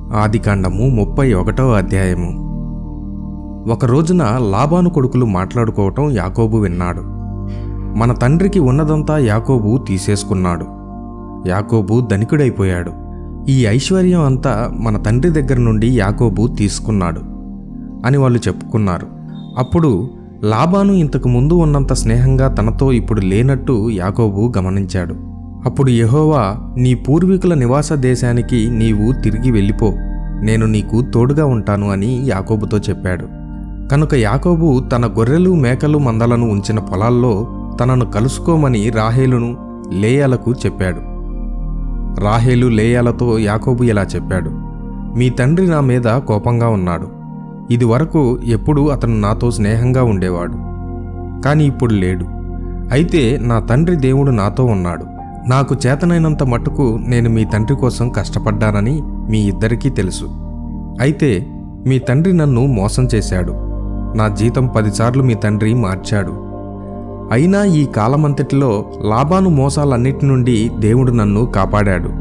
ఆదికాండము ముప్పై ఒకటో అధ్యాయము ఒక రోజున లాబాను కొడుకులు మాట్లాడుకోవటం యాకోబు విన్నాడు మన తండ్రికి ఉన్నదంతా యాకోబు తీసేసుకున్నాడు యాకోబు ధనికుడైపోయాడు ఈ ఐశ్వర్యం అంతా మన తండ్రి దగ్గర నుండి యాకోబు తీసుకున్నాడు అని వాళ్ళు చెప్పుకున్నారు అప్పుడు లాబాను ఇంతకు ముందు ఉన్నంత స్నేహంగా తనతో ఇప్పుడు లేనట్టు యాకోబు గమనించాడు అప్పుడు యెహోవా నీ పూర్వీకుల నివాస దేశానికి నీవు తిరిగి వెళ్ళిపో నేను నీకు తోడుగా ఉంటాను అని యాకోబుతో చెప్పాడు కనుక యాకోబు తన గొర్రెలు మేకలు మందలను ఉంచిన పొలాల్లో తనను కలుసుకోమని రాహేలును లేయాలకు చెప్పాడు రాహేలు లేయాలతో యాకోబు ఇలా చెప్పాడు మీ తండ్రి నా మీద కోపంగా ఉన్నాడు ఇది వరకు ఎప్పుడు అతను నాతో స్నేహంగా ఉండేవాడు కానీ ఇప్పుడు లేడు అయితే నా తండ్రి దేవుడు నాతో ఉన్నాడు నాకు చేతనైనంత మట్టుకు నేను మీ తండ్రి కోసం కష్టపడ్డానని మీ ఇద్దరికీ తెలుసు అయితే మీ తండ్రి నన్ను మోసం చేశాడు నా జీతం పదిసార్లు మీ తండ్రి మార్చాడు అయినా ఈ కాలమంతటిలో లాబాను మోసాలన్నిటి నుండి దేవుడు నన్ను కాపాడాడు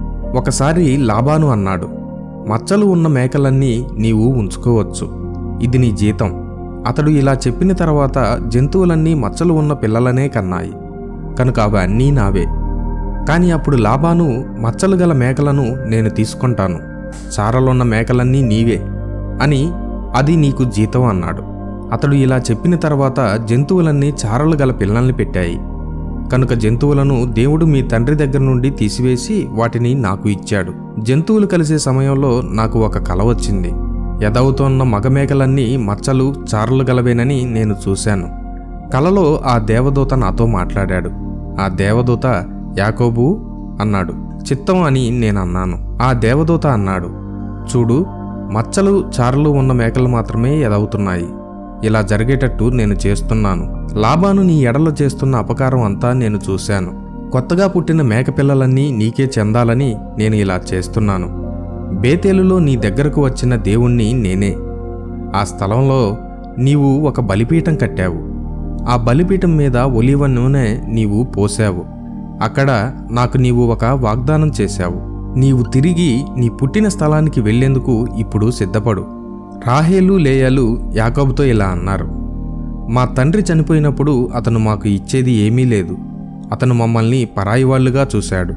ఒకసారి లాబాను అన్నాడు మచ్చలు ఉన్న మేకలన్నీ నీవు ఉంచుకోవచ్చు ఇది నీ జీతం అతడు ఇలా చెప్పిన తర్వాత జంతువులన్నీ మచ్చలు ఉన్న పిల్లలనే కన్నాయి కనుక అవి అన్నీ నావే కానీ అప్పుడు లాబాను మచ్చలు గల మేకలను నేను తీసుకుంటాను చారలున్న మేకలన్నీ నీవే అని అది నీకు జీతం అన్నాడు అతడు ఇలా చెప్పిన తర్వాత జంతువులన్నీ చారలు గల పిల్లల్ని పెట్టాయి కనుక జంతువులను దేవుడు మీ తండ్రి దగ్గర నుండి తీసివేసి వాటిని నాకు ఇచ్చాడు జంతువులు కలిసే సమయంలో నాకు ఒక కల వచ్చింది ఎదవుతోన్న మగమేకలన్నీ మచ్చలు చారలు గలవేనని నేను చూశాను కలలో ఆ దేవదూత నాతో మాట్లాడాడు ఆ దేవదూత యాకోబు అన్నాడు చిత్తం అని నేను అన్నాను ఆ దేవదూత అన్నాడు చూడు మచ్చలు చారలు ఉన్న మేకలు మాత్రమే ఎదవుతున్నాయి ఇలా జరిగేటట్టు నేను చేస్తున్నాను లాభాను నీ ఎడలో చేస్తున్న అపకారం అంతా నేను చూశాను కొత్తగా పుట్టిన మేకపిల్లలన్నీ నీకే చెందాలని నేను ఇలా చేస్తున్నాను బేతేలులో నీ దగ్గరకు వచ్చిన దేవుణ్ణి నేనే ఆ స్థలంలో నీవు ఒక బలిపీఠం కట్టావు ఆ బలిపీఠం మీద ఒలివ నూనె నీవు పోసావు అక్కడ నాకు నీవు ఒక వాగ్దానం చేశావు నీవు తిరిగి నీ పుట్టిన స్థలానికి వెళ్లేందుకు ఇప్పుడు సిద్ధపడు రాహేలు లేయాలు యాకోబుతో ఇలా అన్నారు మా తండ్రి చనిపోయినప్పుడు అతను మాకు ఇచ్చేది ఏమీ లేదు అతను మమ్మల్ని పరాయివాళ్లుగా చూశాడు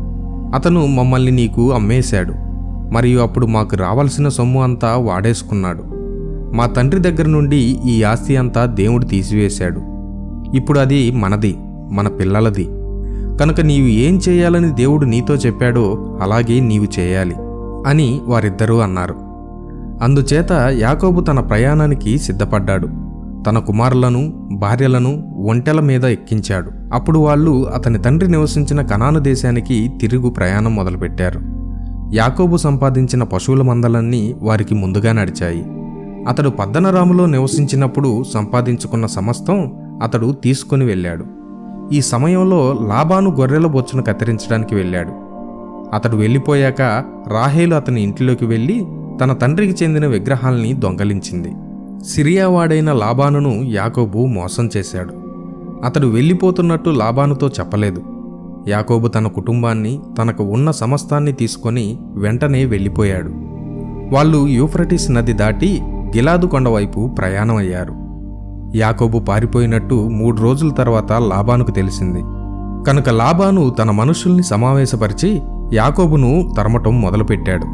అతను మమ్మల్ని నీకు అమ్మేశాడు మరియు అప్పుడు మాకు రావాల్సిన సొమ్ము అంతా వాడేసుకున్నాడు మా తండ్రి దగ్గర నుండి ఈ ఆస్తి అంతా దేవుడు తీసివేశాడు ఇప్పుడు అది మనది మన పిల్లలది కనుక నీవు ఏం చేయాలని దేవుడు నీతో చెప్పాడో అలాగే నీవు చేయాలి అని వారిద్దరూ అన్నారు అందుచేత యాకోబు తన ప్రయాణానికి సిద్ధపడ్డాడు తన కుమారులను భార్యలను ఒంటెల మీద ఎక్కించాడు అప్పుడు వాళ్ళు అతని తండ్రి నివసించిన కనాను దేశానికి తిరుగు ప్రయాణం మొదలుపెట్టారు యాకోబు సంపాదించిన పశువుల మందలన్నీ వారికి ముందుగా నడిచాయి అతడు పద్దనరాములో నివసించినప్పుడు సంపాదించుకున్న సమస్తం అతడు తీసుకుని వెళ్ళాడు ఈ సమయంలో లాబాను గొర్రెల బొచ్చును కత్తిరించడానికి వెళ్ళాడు అతడు వెళ్ళిపోయాక రాహేలు అతని ఇంటిలోకి వెళ్ళి తన తండ్రికి చెందిన విగ్రహాల్ని దొంగలించింది సిరియావాడైన లాబానును యాకోబు మోసం చేశాడు అతడు వెళ్ళిపోతున్నట్టు లాబానుతో చెప్పలేదు యాకోబు తన కుటుంబాన్ని తనకు ఉన్న సమస్తాన్ని తీసుకొని వెంటనే వెళ్ళిపోయాడు వాళ్ళు యూఫ్రటిస్ నది దాటి గిలాదు కొండ వైపు ప్రయాణం అయ్యారు యాకోబు పారిపోయినట్టు మూడు రోజుల తర్వాత లాబానుకు తెలిసింది కనుక లాబాను తన మనుషుల్ని సమావేశపరిచి యాకోబును తరమటం మొదలుపెట్టాడు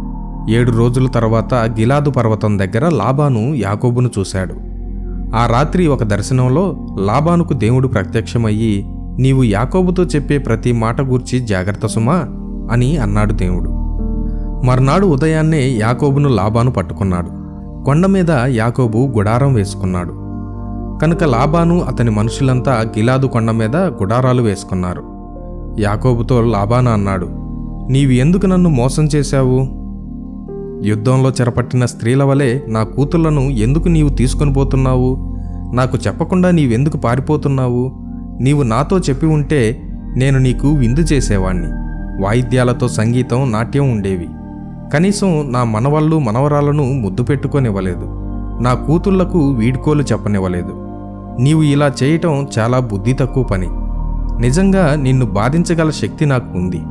ఏడు రోజుల తర్వాత గిలాదు పర్వతం దగ్గర లాబాను యాకోబును చూశాడు ఆ రాత్రి ఒక దర్శనంలో లాబానుకు దేవుడు ప్రత్యక్షమయ్యి నీవు యాకోబుతో చెప్పే ప్రతి మాట గూర్చి జాగ్రత్త సుమా అని అన్నాడు దేవుడు మర్నాడు ఉదయాన్నే యాకోబును లాబాను పట్టుకున్నాడు కొండ మీద యాకోబు గుడారం వేసుకున్నాడు కనుక లాబాను అతని మనుషులంతా గిలాదు కొండ మీద గుడారాలు వేసుకున్నారు యాకోబుతో లాబాను అన్నాడు నీవు ఎందుకు నన్ను మోసం చేశావు యుద్ధంలో చెరపట్టిన స్త్రీల వలె నా కూతుళ్లను ఎందుకు నీవు తీసుకొని పోతున్నావు నాకు చెప్పకుండా నీవెందుకు పారిపోతున్నావు నీవు నాతో చెప్పి ఉంటే నేను నీకు విందు చేసేవాణ్ణి వాయిద్యాలతో సంగీతం నాట్యం ఉండేవి కనీసం నా మనవళ్ళు మనవరాలను ముద్దు పెట్టుకొనివ్వలేదు నా కూతుళ్లకు వీడ్కోలు చెప్పనివ్వలేదు నీవు ఇలా చేయటం చాలా బుద్ధి తక్కువ పని నిజంగా నిన్ను బాధించగల శక్తి నాకు ఉంది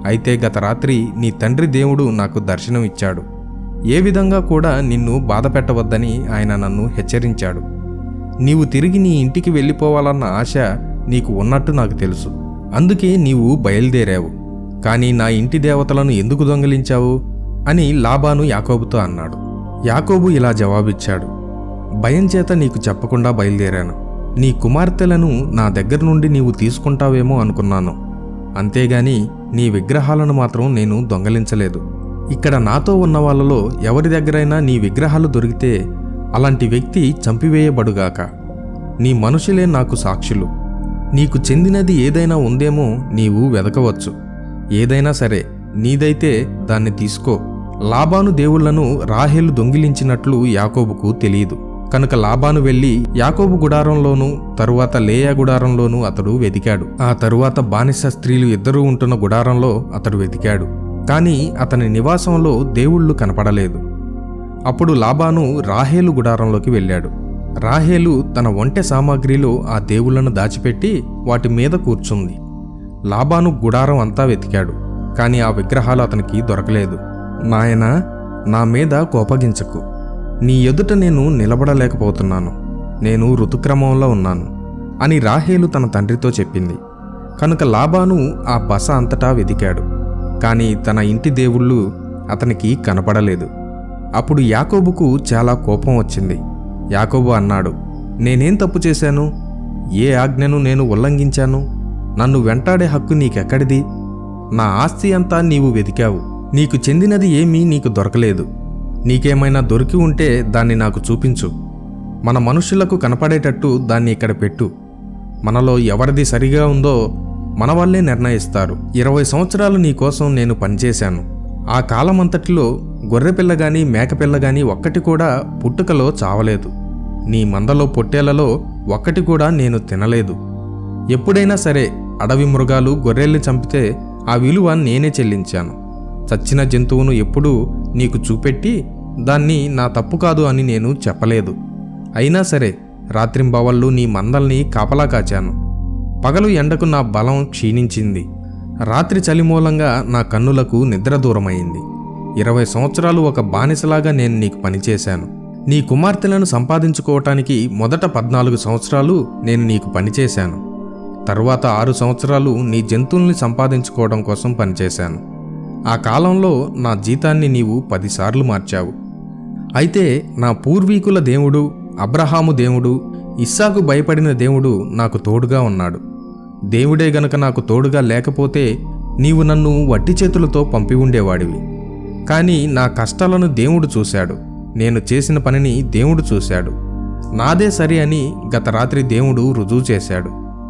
అయితే గత రాత్రి నీ తండ్రి దేవుడు నాకు దర్శనం ఇచ్చాడు ఏ విధంగా కూడా నిన్ను బాధ పెట్టవద్దని ఆయన నన్ను హెచ్చరించాడు నీవు తిరిగి నీ ఇంటికి వెళ్ళిపోవాలన్న ఆశ నీకు ఉన్నట్టు నాకు తెలుసు అందుకే నీవు బయలుదేరావు కానీ నా ఇంటి దేవతలను ఎందుకు దొంగిలించావు అని లాబాను యాకోబుతో అన్నాడు యాకోబు ఇలా జవాబిచ్చాడు భయం చేత నీకు చెప్పకుండా బయలుదేరాను నీ కుమార్తెలను నా దగ్గర నుండి నీవు తీసుకుంటావేమో అనుకున్నాను అంతేగాని నీ విగ్రహాలను మాత్రం నేను దొంగలించలేదు ఇక్కడ నాతో ఉన్న వాళ్ళలో ఎవరి దగ్గరైనా నీ విగ్రహాలు దొరికితే అలాంటి వ్యక్తి చంపివేయబడుగాక నీ మనుషులే నాకు సాక్షులు నీకు చెందినది ఏదైనా ఉందేమో నీవు వెదకవచ్చు ఏదైనా సరే నీదైతే దాన్ని తీసుకో లాబాను దేవుళ్లను రాహేలు దొంగిలించినట్లు యాకోబుకు తెలియదు కనుక లాబాను వెళ్లి యాకోబు గుడారంలోనూ తరువాత లేయా గుడారంలోనూ అతడు వెతికాడు ఆ తరువాత బానిస స్త్రీలు ఇద్దరూ ఉంటున్న గుడారంలో అతడు వెతికాడు కానీ అతని నివాసంలో దేవుళ్ళు కనపడలేదు అప్పుడు లాబాను రాహేలు గుడారంలోకి వెళ్ళాడు రాహేలు తన ఒంటె సామాగ్రిలో ఆ దేవుళ్లను దాచిపెట్టి వాటి మీద కూర్చుంది లాబాను గుడారం అంతా వెతికాడు కానీ ఆ విగ్రహాలు అతనికి దొరకలేదు నాయనా నా మీద కోపగించకు నీ ఎదుట నేను నిలబడలేకపోతున్నాను నేను ఋతుక్రమంలో ఉన్నాను అని రాహేలు తన తండ్రితో చెప్పింది కనుక లాబాను ఆ బస అంతటా వెతికాడు కానీ తన ఇంటి దేవుళ్ళు అతనికి కనపడలేదు అప్పుడు యాకోబుకు చాలా కోపం వచ్చింది యాకోబు అన్నాడు నేనేం తప్పు చేశాను ఏ ఆజ్ఞను నేను ఉల్లంఘించాను నన్ను వెంటాడే హక్కు నీకెక్కడిది నా ఆస్తి అంతా నీవు వెతికావు నీకు చెందినది ఏమీ నీకు దొరకలేదు నీకేమైనా దొరికి ఉంటే దాన్ని నాకు చూపించు మన మనుషులకు కనపడేటట్టు దాన్ని ఇక్కడ పెట్టు మనలో ఎవరిది సరిగా ఉందో మన వల్లే నిర్ణయిస్తారు ఇరవై సంవత్సరాలు నీ కోసం నేను పనిచేశాను ఆ కాలమంతటిలో గొర్రెపిల్ల గాని మేకపిల్ల గాని ఒక్కటి కూడా పుట్టుకలో చావలేదు నీ మందలో పొట్టేళ్లలో ఒక్కటి కూడా నేను తినలేదు ఎప్పుడైనా సరే అడవి మృగాలు గొర్రెల్ని చంపితే ఆ విలువ నేనే చెల్లించాను చచ్చిన జంతువును ఎప్పుడూ నీకు చూపెట్టి దాన్ని నా తప్పు కాదు అని నేను చెప్పలేదు అయినా సరే రాత్రింబవళ్ళు నీ మందల్ని కాపలా కాచాను పగలు ఎండకు నా బలం క్షీణించింది రాత్రి చలి మూలంగా నా కన్నులకు నిద్ర దూరమైంది ఇరవై సంవత్సరాలు ఒక బానిసలాగా నేను నీకు పనిచేశాను నీ కుమార్తెలను సంపాదించుకోవటానికి మొదట పద్నాలుగు సంవత్సరాలు నేను నీకు పనిచేశాను తరువాత ఆరు సంవత్సరాలు నీ జంతువుల్ని సంపాదించుకోవడం కోసం పనిచేశాను ఆ కాలంలో నా జీతాన్ని నీవు పదిసార్లు మార్చావు అయితే నా పూర్వీకుల దేవుడు అబ్రహాము దేవుడు ఇస్సాకు భయపడిన దేవుడు నాకు తోడుగా ఉన్నాడు దేవుడే గనక నాకు తోడుగా లేకపోతే నీవు నన్ను వట్టి చేతులతో పంపి ఉండేవాడివి కానీ నా కష్టాలను దేవుడు చూశాడు నేను చేసిన పనిని దేవుడు చూశాడు నాదే సరి అని గత రాత్రి దేవుడు రుజువు చేశాడు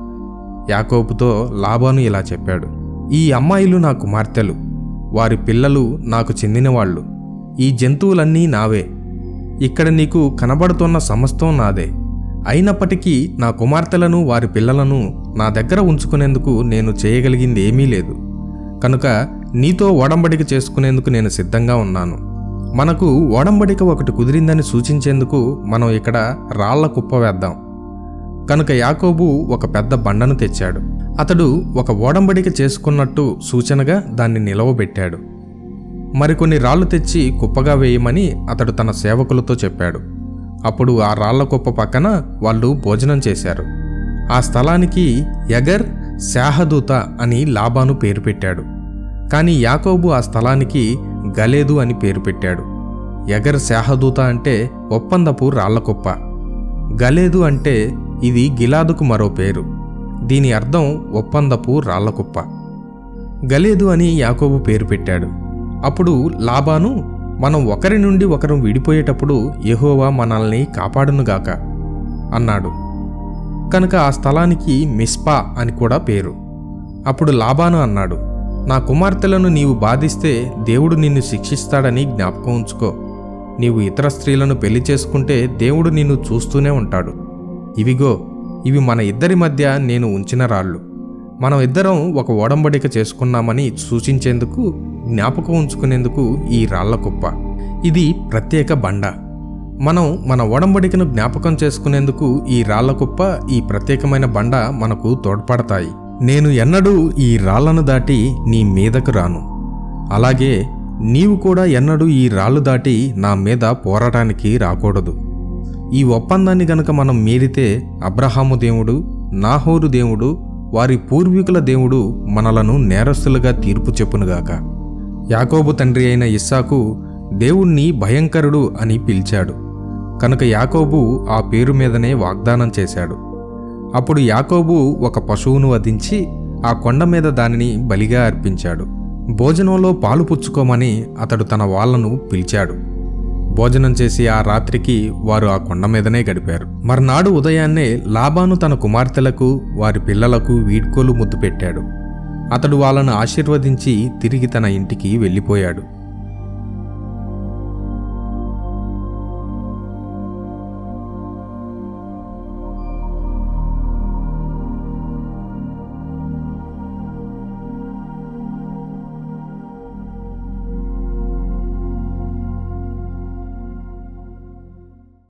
యాకోబుతో లాబాను ఇలా చెప్పాడు ఈ అమ్మాయిలు నా కుమార్తెలు వారి పిల్లలు నాకు చెందినవాళ్ళు ఈ జంతువులన్నీ నావే ఇక్కడ నీకు కనబడుతున్న సమస్తం నాదే అయినప్పటికీ నా కుమార్తెలను వారి పిల్లలను నా దగ్గర ఉంచుకునేందుకు నేను చేయగలిగింది ఏమీ లేదు కనుక నీతో ఓడంబడిక చేసుకునేందుకు నేను సిద్ధంగా ఉన్నాను మనకు ఓడంబడిక ఒకటి కుదిరిందని సూచించేందుకు మనం ఇక్కడ రాళ్ల కుప్ప వేద్దాం కనుక యాకోబు ఒక పెద్ద బండను తెచ్చాడు అతడు ఒక ఓడంబడిక చేసుకున్నట్టు సూచనగా దాన్ని నిలవబెట్టాడు మరికొన్ని రాళ్లు తెచ్చి కుప్పగా వేయమని అతడు తన సేవకులతో చెప్పాడు అప్పుడు ఆ రాళ్ల కుప్ప పక్కన వాళ్ళు భోజనం చేశారు ఆ స్థలానికి యగర్ శాహదూత అని లాబాను పేరు పెట్టాడు కానీ యాకోబు ఆ స్థలానికి గలేదు అని పేరు పెట్టాడు యగర్ శాహదూత అంటే ఒప్పందపు రాళ్ల కుప్ప గలేదు అంటే ఇది గిలాదుకు మరో పేరు దీని అర్థం ఒప్పందపు రాళ్లకుప్ప గలేదు అని యాకోబు పేరు పెట్టాడు అప్పుడు లాబాను మనం ఒకరి నుండి ఒకరు విడిపోయేటప్పుడు యెహోవా మనల్ని కాపాడునుగాక అన్నాడు కనుక ఆ స్థలానికి మిస్పా అని కూడా పేరు అప్పుడు లాబాను అన్నాడు నా కుమార్తెలను నీవు బాధిస్తే దేవుడు నిన్ను శిక్షిస్తాడని జ్ఞాపకం ఉంచుకో నీవు ఇతర స్త్రీలను పెళ్లి చేసుకుంటే దేవుడు నిన్ను చూస్తూనే ఉంటాడు ఇవిగో ఇవి మన ఇద్దరి మధ్య నేను ఉంచిన రాళ్ళు మనం ఇద్దరం ఒక ఓడంబడిక చేసుకున్నామని సూచించేందుకు జ్ఞాపకం ఉంచుకునేందుకు ఈ రాళ్ల కుప్ప ఇది ప్రత్యేక బండ మనం మన ఓడంబడికను జ్ఞాపకం చేసుకునేందుకు ఈ రాళ్ల కుప్ప ఈ ప్రత్యేకమైన బండ మనకు తోడ్పడతాయి నేను ఎన్నడూ ఈ రాళ్లను దాటి నీ మీదకు రాను అలాగే నీవు కూడా ఎన్నడూ ఈ రాళ్ళు దాటి నా మీద పోరాటానికి రాకూడదు ఈ ఒప్పందాన్ని గనక మనం మీరితే అబ్రహాము దేవుడు నాహోరు దేవుడు వారి పూర్వీకుల దేవుడు మనలను నేరస్తులుగా తీర్పు చెప్పునుగాక యాకోబు తండ్రి అయిన ఇస్సాకు దేవుణ్ణి భయంకరుడు అని పిలిచాడు కనుక యాకోబు ఆ పేరు మీదనే వాగ్దానం చేశాడు అప్పుడు యాకోబు ఒక పశువును వధించి ఆ కొండ మీద దానిని బలిగా అర్పించాడు భోజనంలో పాలు పుచ్చుకోమని అతడు తన వాళ్ళను పిలిచాడు భోజనం చేసి ఆ రాత్రికి వారు ఆ కొండ మీదనే గడిపారు మర్నాడు ఉదయాన్నే లాబాను తన కుమార్తెలకు వారి పిల్లలకు వీడ్కోలు ముద్దు పెట్టాడు అతడు వాళ్ళను ఆశీర్వదించి తిరిగి తన ఇంటికి వెళ్ళిపోయాడు